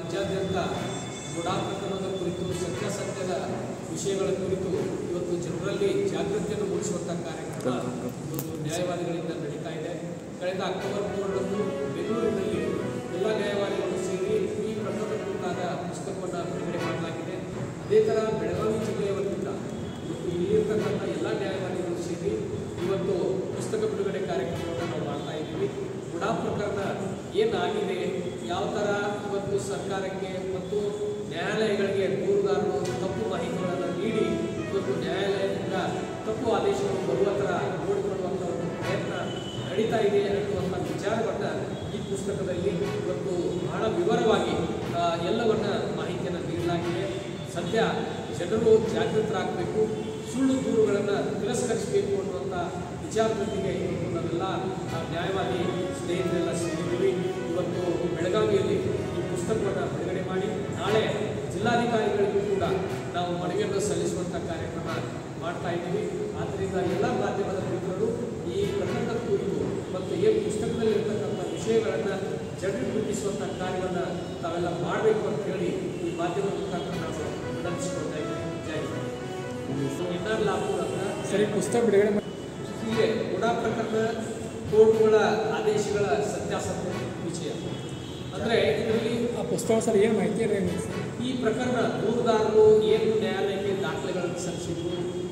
ರಾಜ್ಯಾದ್ಯಂತ ಗುಡಾ ಪ್ರಕರಣದ ಕುರಿತು ಸತ್ಯಾಸತ್ಯದ ವಿಷಯಗಳ ಕುರಿತು ಇವತ್ತು ಜನರಲ್ಲಿ ಜಾಗೃತಿಯನ್ನು ಮೂಡಿಸುವಂಥ ಕಾರ್ಯಕ್ರಮ ಇವತ್ತು ನ್ಯಾಯವಾದಿಗಳಿಂದ ನಡೀತಾ ಇದೆ ಕಳೆದ ಅಕ್ಟೋಬರ್ ಮೂರರಂದು ಬೆಂಗಳೂರಿನಲ್ಲಿ ಎಲ್ಲ ನ್ಯಾಯವಾದಿಗಳು ಸೇರಿ ಈ ಪ್ರಕರಣದ ಕುರಿತಾದ ಪುಸ್ತಕವನ್ನು ಬಿಡುಗಡೆ ಮಾಡಲಾಗಿದೆ ಅದೇ ಥರ ಬೆಳಗಾವಿ ಜಿಲ್ಲೆಯ ವತಿಯಿಂದ ಇವತ್ತು ಇಲ್ಲಿರ್ತಕ್ಕಂಥ ಎಲ್ಲ ನ್ಯಾಯವಾದಿಗಳು ಸೇರಿ ಇವತ್ತು ಪುಸ್ತಕ ಬಿಡುಗಡೆ ಕಾರ್ಯಕ್ರಮವನ್ನು ನಾವು ಮಾಡ್ತಾ ಇದ್ದೀವಿ ಗುಡಾ ಪ್ರಕರಣ ಏನಾಗಿದೆ ಯಾವ ಥರ ಇವತ್ತು ಸರ್ಕಾರಕ್ಕೆ ಮತ್ತು ನ್ಯಾಯಾಲಯಗಳಿಗೆ ದೂರುದಾರರು ತಪ್ಪು ಮಾಹಿತಿಗಳನ್ನು ನೀಡಿ ಇವತ್ತು ನ್ಯಾಯಾಲಯದಿಂದ ತಪ್ಪು ಆದೇಶಗಳು ಬರುವ ಥರ ನೋಡಿಕೊಳ್ಳುವಂಥ ಒಂದು ಪ್ರಯತ್ನ ನಡೀತಾ ಇದೆ ಅನ್ನುವಂಥ ವಿಚಾರವನ್ನು ಈ ಪುಸ್ತಕದಲ್ಲಿ ಇವತ್ತು ಬಹಳ ವಿವರವಾಗಿ ಆ, ಎಲ್ಲವನ್ನ ಮಾಹಿತಿಯನ್ನು ನೀಡಲಾಗಿದೆ ಸದ್ಯ ಜನರು ಜಾಗೃತರಾಗಬೇಕು ಸುಳ್ಳು ದೂರುಗಳನ್ನು ತಿರಸ್ಕರಿಸಬೇಕು ಅನ್ನುವಂಥ ವಿಚಾರದೊಂದಿಗೆ ಇವತ್ತು ನಾವೆಲ್ಲ ಆ, ನ್ಯಾಯವಾದಿ ಸ್ನೇಹಿತರೆಲ್ಲ ಸೇರಿದ್ದೀವಿ ಇವತ್ತು ಬೆಳಗಾವಿಯಲ್ಲಿ ಈ ಪುಸ್ತಕವನ್ನು ಬಿಡುಗಡೆ ಮಾಡಿ ನಾಳೆ ಜಿಲ್ಲಾಧಿಕಾರಿಗಳಿಗೂ ಕೂಡ ನಾವು ಮನವಿಯನ್ನು ಸಲ್ಲಿಸುವಂಥ ಕಾರ್ಯಕ್ರಮ ಮಾಡ್ತಾ ಇದ್ದೀವಿ ಆದ್ದರಿಂದ ಎಲ್ಲ ಮಾಧ್ಯಮದ ಮಿತ್ರರು ಈ ಪ್ರಕರಣದ ಕುರಿತು ಮತ್ತು ಏನು ಪುಸ್ತಕದಲ್ಲಿರ್ತಕ್ಕಂಥ ವಿಷಯಗಳನ್ನು ಜನರಿಗೆ ಮುಟ್ಟಿಸುವಂಥ ಕಾರ್ಯವನ್ನು ತಾವೆಲ್ಲ ಮಾಡಬೇಕು ಅಂತ ಹೇಳಿ ಈ ಮಾಧ್ಯಮದ ಮುಖಾಂತರ ನಾವು ವಿನಂತಿಸಿಕೊಳ್ತಾ ಇದ್ದೀವಿ ಜೈ ಹಿಂದ್ ಎನ್ ಆರ್ ಲಾಭೂರ್ ಅಂತ ಸರಿ ಪುಸ್ತಕ ಬಿಡುಗಡೆ ಮಾಡಿ ಹೀಗೆ ಗುಡಾ ಪ್ರಕರಣ ಕೋರ್ಟ್ಗಳ ಆದೇಶಗಳ ಸತ್ಯಾಸತ್ಯ ವಿಷಯ ಅಂದರೆ ಇದರಲ್ಲಿ ಆ ಪುಸ್ತಕ ಸರ್ ಏನು ಮಾಹಿತಿ ರೀ ಈ ಪ್ರಕರಣ ದೂರುದಾರರು ಏನು ನ್ಯಾಯಾಲಯಕ್ಕೆ ದಾಖಲೆಗಳನ್ನು ಸಲ್ಲಿಸಿದ್ರು